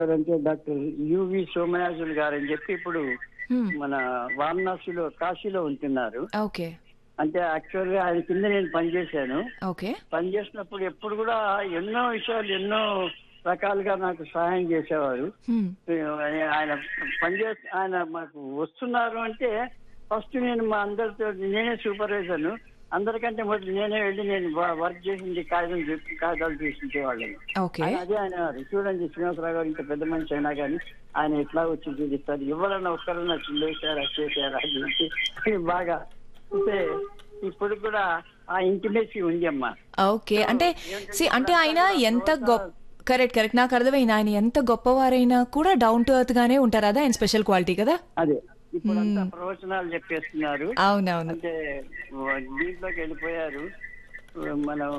అంటే doctor UV Somayajulu గారు అని చెప్పి ఇప్పుడు హ్మ్. మన వారణాసిలో కాశీలో ఉంటున్నారు ఓకే అంటే యాక్చువల్ గా ఆయన కింద నేను పనిచేశాను ఓకే పనిచేసినప్పుడు ఎప్పుడు కూడా ఎన్నో విషయాలు ఎన్నో రకాలుగా నాకు సహాయం చేసేవారు హ్మ్. ఆయన పనిచే ఆయన మాకు వస్తున్నారు అంటే ఫస్ట్ నేను మా అందరితో నేనే సూపర్వైజర్ను అందరికంటే మొదలు నేనే వెళ్ళి నేను వ- వర్క్ చేసింది కాగితం చెప్పి కాగితాలు చూసించేవాళ్ళని ఓకే ఆయన అదే ఆయన చూడండి శ్రీనివాసరావు గారు ఇంత పెద్ద మనిషి అయినా కానీ ఆయన ఎట్లా వచ్చి చూపిస్తారు ఎవరన్నా ఒక్కరన్నా చిల్లేశారా చేశారా అది ఇది అని బాగా అంటే ఇప్పుడు కూడా ఆ ఇంటిమేసి ఉంది అమ్మా ఓకే అంటే సి అంటే ఆయన ఎంత గొప్ప కరెక్ట్ కరెక్ట్ నాకు అర్థమైంది ఆయన ఎంత గొప్పవారైనా కూడా డౌన్ టు ఎర్త్ గానే ఉంటారు అదా ఆయన స్పెషల్ క్వాలిటీ కదా అదే ఇప్పుడు అంతా ప్రవచనాలు చెప్పేస్తున్నారు అవునవును అంటే దీంట్లోకి వెళ్ళిపోయారు మనం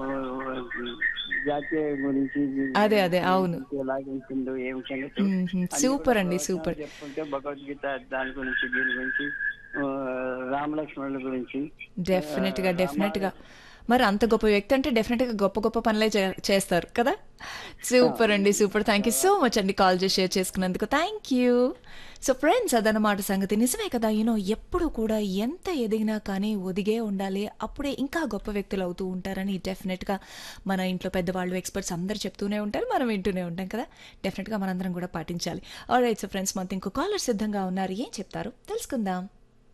జాతీయ గురించి అదే, అదే, అవును. ఎలాగ ఉంటుందో ఏం సంగతి మ్మ్. సూపర్ అండి సూపర్ చెప్పుకుంటే భగవద్గీత దాని గురించి దీని గురించి ఆ, రామలక్ష్మణుల గురించి డెఫినెట్ గా డెఫినెట్ గా మరి అంత గొప్ప వ్యక్తి అంటే డెఫినెట్ గా గొప్ప గొప్ప పనులే చే- చేస్తారు కదా సూపర్ అండి super thank you so much అండి కాల్ చేసి షేర్ చేసుకున్నందుకు థ్యాంక్ యూ సో ఫ్రెండ్స్ అదనమాట సంగతి నిజమే కదా యూనో ఎప్పుడు కూడా ఎంత ఎదిగినా కానీ ఒదిగే ఉండాలి అప్పుడే ఇంకా గొప్ప వ్యక్తులు అవుతూ ఉంటారని డెఫినెట్గా మన ఇంట్లో పెద్దవాళ్ళు ఎక్స్పర్ట్స్ అందరు చెప్తూనే ఉంటారు మనం వింటూనే ఉంటాం కదా డెఫినెట్గా మనందరం కూడా పాటించాలి రైట్ సో ఫ్రెండ్స్ మనతో ఇంకో కాలర్ సిద్ధంగా ఉన్నారు ఏం చెప్తారు తెలుసుకుందాం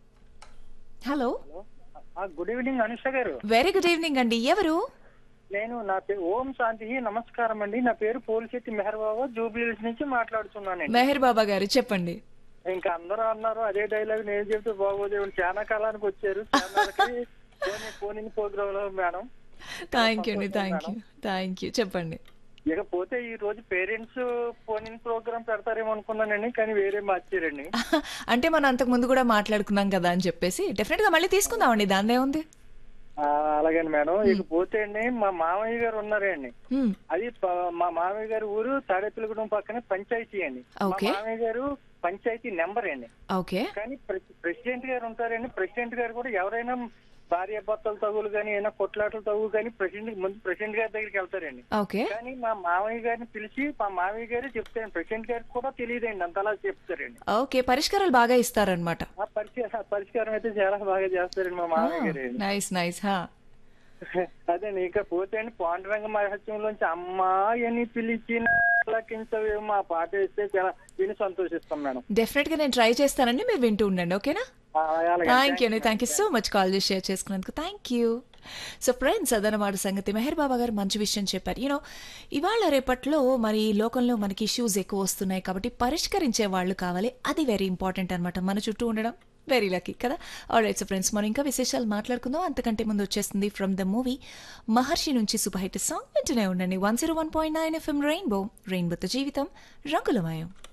హలో గుడ్ ఈవినింగ్ అనుష గారు వెరీ గుడ్ ఈవినింగ్ అండి ఎవరు నేను నా పేరు ఓం శాంతి నమస్కారం అండి నా పేరు పోలిశెట్టి మెహర్ బాబా జూబ్లీహిల్స్ నుంచి మాట్లాడుతున్నానండి మెహర్ బాబా గారు చెప్పండి ఇంకా అందరూ అన్నారు అదే డైలాగ్ నేను చెప్తే బాగోదే చాలా కాలానికి వచ్చారు ఛానల్కి పోనీ పోనీ ప్రోగ్రామ్ లో మేడం థ్యాంక్ యూ అండి థ్యాంక్ యూ థ్యాంక్ యూ చెప్పండి ఇకపోతే ఈ రోజు పేరెంట్స్ పోనీ ప్రోగ్రామ్ పెడతారేమో అనుకున్నానండి కానీ వేరే మార్చారండి అంటే మనం అంతకు ముందు కూడా మాట్లాడుకున్నాం కదా అని చెప్పేసి డెఫినెట్ గా మళ్ళీ తీసుకుందామండి దాన్నే ఉంది ఆ, అలాగని మేడం ఇకపోతే అండి మా మామయ్య గారు ఉన్నారే అండి హ్మ్, అది ప- మా మామయ్య గారి ఊరు తాడేపల్లిగూడెం పక్కనే పంచాయతీ అండి మా ఓకే. మామయ్య గారు పంచాయతీ నెంబర్ అండి ఓకే కానీ ప్రె- ప్రెసిడెంట్ గారు ఉంటారండి ప్రెసిడెంట్ గారు కూడా ఎవరైనా భార్య భర్తల తగులు కానీ ఏమైనా కొట్లాటలు తగులు కానీ ప్రెసిడెంట్ ముందు ప్రెసిడెంట్ గారి దగ్గరికి వెళ్తారండి ఓకే కానీ మా మామయ్య గారిని పిలిచి మా మామయ్య గారు చెప్తారండి ప్రెసిడెంట్ గారికి కూడా తెలియదండి అంతలా చెప్తారండి ఓకే పరిష్కారాలు బాగా ఇస్తారనమాట ఆ పరిష్కారం పరిష్కారం అయితే చాలా బాగా చేస్తారండి మా మామయ్య గారు నైస్ నైస్ హా అదే ఇక పోతే అండి పాండురంగ మహత్యంలోంచి అమ్మాయని పిలిచి లకించవేమో మా పాట వేస్తే చాలా విని సంతోషిస్తాం మేడం డెఫినెట్ గా నేను ట్రై చేస్తానండి మీరు వింటూ ఉండండి ఓకేనా ఆ, అలాగే. థ్యాంక్ యూ అండి thank you so much call చేసి షేర్ చేసుకున్నందుకు థ్యాంక్ యూ సో ఫ్రెండ్స్ అదనమాట సంగతి మెహర్ బాబా గారు మంచి విషయం చెప్పారు యూనో ఇవాళ రేపట్లో మరి లోకంలో మనకి ఇష్యూస్ ఎక్కువ వస్తున్నాయి కాబట్టి పరిష్కరించే వాళ్ళు కావాలి అది వెరీ ఇంపార్టెంట్ అనమాట మన చుట్టూ ఉండడం వెరీ లక్కీ కదా ఆల్రైట్ సో ఫ్రెండ్స్ మనం ఇంకా విశేషాలు మాట్లాడుకుందాం అంతకంటే ముందు వచ్చేస్తుంది ఫ్రమ్ ద మూవీ మహర్షి నుంచి సూపర్ హిట్ సాంగ్ వింటూనే ఉండండి one zero one point nine FM rainbow రెయిన్బోతో జీవితం రంగులమయం